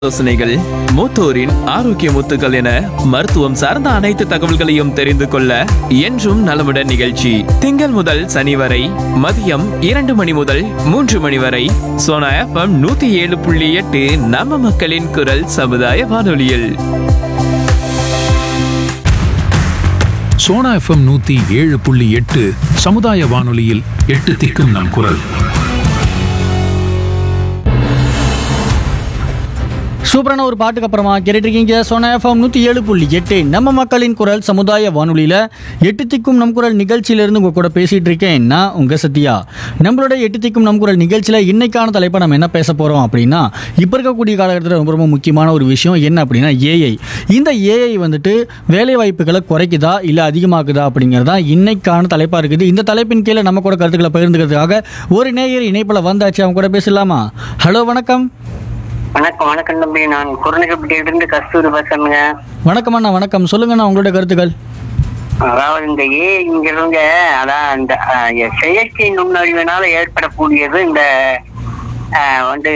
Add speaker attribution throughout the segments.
Speaker 1: யோசனைகள் மூத்தோரின் ஆரோக்கிய முத்துக்கள் என மருத்துவம் சார்ந்த அனைத்து தகவல்களையும் தெரிந்து கொள்ள என்றும் நலமுடன் நிகழ்ச்சி திங்கள் முதல் சனி வரை மதியம் இரண்டு மணி முதல் மூன்று மணி வரை சோனா எஃப்எம் நூத்தி ஏழு புள்ளி எட்டு நம்ம மக்களின் குரல் சமுதாய வானொலியில்
Speaker 2: சோனா எஃப்எம் நூத்தி ஏழு புள்ளி எட்டு சமுதாய வானொலியில் எட்டு திக்கும் நம் குரல்
Speaker 3: சூப்பரான ஒரு பாட்டுக்கு அப்புறமா கேட்டுருக்கீங்க சோனா எஃப்எம் நூற்றி ஏழு புள்ளி எட்டு நம்ம மக்களின் குரல் சமுதாய வானொலியில் எட்டு திக்கும் நம் குரல் நிகழ்ச்சியிலேருந்து உங்கள் கூட பேசிகிட்டு இருக்கேன் நான் உங்கள் சத்யா நம்மளோட எட்டு திக்கும் நம் குரல் நிகழ்ச்சியில் இன்னைக்கான தலைப்பை நம்ம என்ன பேச போகிறோம் அப்படின்னா இப்போ இருக்கக்கூடிய காலகட்டத்தில் ரொம்ப ரொம்ப முக்கியமான ஒரு விஷயம் என்ன அப்படின்னா ஏஐ இந்த ஏஐ வந்துட்டு வேலை வாய்ப்புகளை குறைக்குதா இல்லை அதிகமாக்குதா அப்படிங்கிறதா இன்னைக்கான தலைப்பாக இருக்குது இந்த தலைப்பின் கீழே நம்ம கூட கருத்துக்களை பகிர்ந்துக்கிறதுக்காக ஒரு நேயர் இணைப்பில் வந்தாச்சு அவங்க கூட பேசலாமா ஹலோ வணக்கம்
Speaker 4: வணக்கம் வணக்கம் தம்பி நான் குருநகப்பட்டியிலிருந்து கஸ்தூரி பேசுறேங்க
Speaker 3: வணக்கம் அண்ணா வணக்கம் சொல்லுங்கண்ணா உங்களோட கருத்துக்கள்
Speaker 4: அதாவது இந்த ஏங்கிறவங்க அதான் இந்த அஹ், செயற்கை நுண்ணறிவினால ஏற்படக்கூடியது இந்த அஹ், வந்து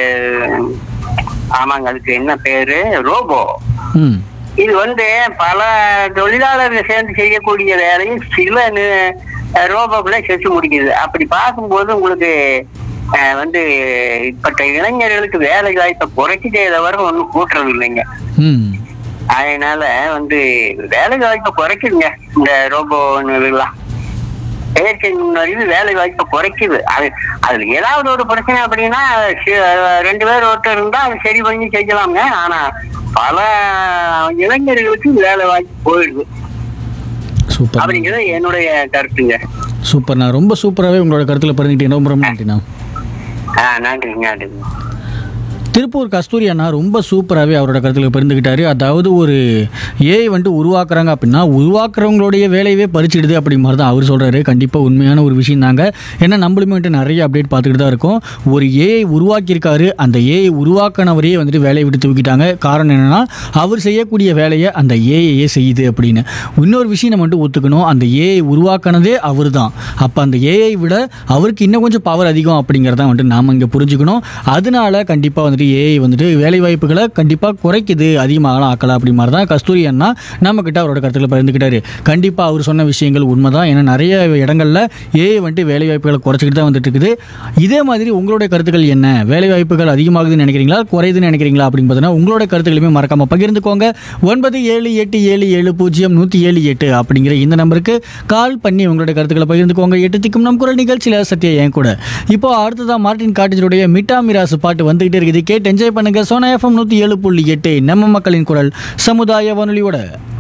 Speaker 4: ஆமாங்க அதுக்கு என்ன பேரு ரோபோ
Speaker 3: ம்
Speaker 4: இது வந்து பல தொழிலாளர்கள் சேர்ந்து செய்யக்கூடிய வேலையை சில நு- அஹ், ரோபோக்களே செஞ்சு முடிக்குது அப்படி பார்க்கும்போது உங்களுக்கு அஹ், வந்து இப்பட்ட இளைஞர்களுக்கு வேலை வாய்ப்பை குறைச்சிட்டே தவிர ஒன்றும் கூட்டுறது இல்லைங்க
Speaker 3: ம்
Speaker 4: அதனால வந்து வேலை வாய்ப்பை குறைக்குதுங்க இந்த ரோபோ இதெல்லாம் செயற்கை நுண்ணறிவு வேலை வாய்ப்பை குறைக்குது அது அதுல ஏதாவது ஒரு பிரச்சனை அப்படின்னா சி- ரெண்டு பேர் ஒருத்தர் இருந்தா அது சரி பண்ணி செய்யலாங்க ஆனா பல இளைஞர்களுக்கு வேலை வாய்ப்பு போயிடுது
Speaker 3: சூப்பர்
Speaker 4: அப்படிங்கிறது என்னுடைய கருத்துங்க
Speaker 3: சூப்பர்ண்ணா ரொம்ப சூப்பராகவே உங்களோட கருத்தில் பகிர்ந்துக்கிட்டீங்க ரொம்ப ரொம்ப நன்றிண்ணா
Speaker 4: ஆஹ் நன்றிங்க நன்றிங்க
Speaker 3: திருப்பூர் கஸ்தூரி அண்ணா ரொம்ப சூப்பராகவே அவரோட கருத்தில் பகிர்ந்துக்கிட்டாரு அதாவது ஒரு ஏஐ வந்துட்டு உருவாக்குறாங்க அப்படின்னா உருவாக்குறவங்களுடைய வேலையவே பறிச்சிடுது அப்படி மாதிரி தான் அவர் சொல்கிறாரு கண்டிப்பாக உண்மையான ஒரு விஷயம் தாங்க ஏன்னா நம்மளுமே வந்துட்டு நிறைய அப்டேட் பார்த்துக்கிட்டு தான் இருக்கோம் ஒரு ஏஐ உருவாக்கியிருக்காரு அந்த ஏஐ உருவாக்கினவரையே வந்துட்டு வேலையை விட்டு தூக்கிட்டாங்க காரணம் என்னென்னா அவர் செய்யக்கூடிய வேலையை அந்த ஏஐயே செய்யுது அப்படின்னு இன்னொரு விஷயம் நம்ம வந்துட்டு ஒத்துக்கணும் அந்த ஏஐ உருவாக்குனதே அவர் தான் அப்போ அந்த ஏஐ விட அவருக்கு இன்னும் கொஞ்சம் பவர் அதிகம் அப்படிங்கிறத வந்துட்டு நாம் இங்கே புரிஞ்சுக்கணும் அதனால கண்டிப்பாக வந்துட்டு ஏஐ வந்துட்டு வேலை வாய்ப்புகளை கண்டிப்பாக குறைக்குது அதிகமாகலாம் ஆக்கலாம் அப்படி மாதிரி தான் கஸ்தூரி அண்ணா நம்மக்கிட்ட அவரோட கருத்தில் பகிர்ந்துக்கிட்டாரு கண்டிப்பாக அவர் சொன்ன விஷயங்கள் உண்மைதான் ஏன்னா நிறைய இடங்களில் ஏஐ வந்துட்டு வேலை வாய்ப்புகளை குறைச்சிக்கிட்டு தான் வந்துட்டு இருக்குது இதே மாதிரி உங்களுடைய கருத்துக்கள் என்ன வேலை வாய்ப்புகள் அதிகமாகுதுன்னு நினைக்கிறீங்களா குறையுதுன்னு நினைக்கிறீங்களா அப்படின்னு பார்த்தீங்கன்னா உங்களோட கருத்துக்களுமே மறக்காம பகிர்ந்துக்கோங்க ஒன்பது ஏழு எட்டு ஏழு ஏழு பூஜ்ஜியம் நூற்றி ஏழு எட்டு அப்படிங்கிற இந்த நம்பருக்கு கால் பண்ணி உங்களோட கருத்துக்களை பகிர்ந்துக்கோங்க எட்டு திக்கும் நம் குரல் நிகழ்ச்சியில் சத்யா என் கூட இப்போ அடுத்ததான் மார்டின் காட்டேஜருடைய மிட்டா மிராசு பாட்டு வந்துகிட்டே இருக்குது கேட்டு என்ஜாய் பண்ணுங்க சோனா எஃப்எம் நூற்றி ஏழு புள்ளி எட்டு நம்ம மக்களின் குரல் சமுதாய வானொலியோட